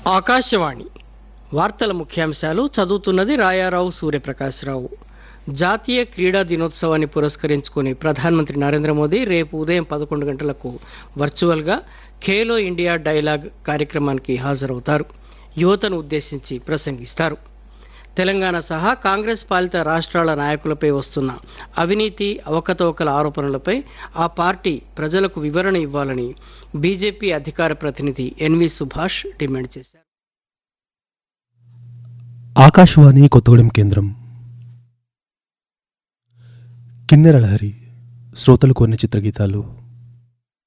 ఆకాశవాణి వార్తల ముఖ్యాంశాలు చదువుతున్నది రాయారావు సూర్యప్రకాశ్రావు జాతీయ క్రీడా దినోత్సవాన్ని పురస్కరించుకుని ప్రధానమంత్రి నరేంద్ర మోదీ రేపు ఉదయం పదకొండు గంటలకు వర్చువల్గా ఖేలో ఇండియా డైలాగ్ కార్యక్రమానికి హాజరవుతారు యువతను ఉద్దేశించి ప్రసంగిస్తారు తెలంగాణ సహా కాంగ్రెస్ పాలిత రాష్ట్రాల నాయకులపై వస్తున్న అవినీతి అవకతవకల ఆరోపణలపై ఆ పార్టీ ప్రజలకు వివరణ ఇవ్వాలని బీజేపీ అధికార ప్రతినిధి ఎన్వి సుభాష్ డిమాండ్ చేశారు ఆకాశవాణి కొత్తగూడెం కేంద్రం కిన్నెర లహరి శ్రోతలు కొన్ని చిత్రగీతాలు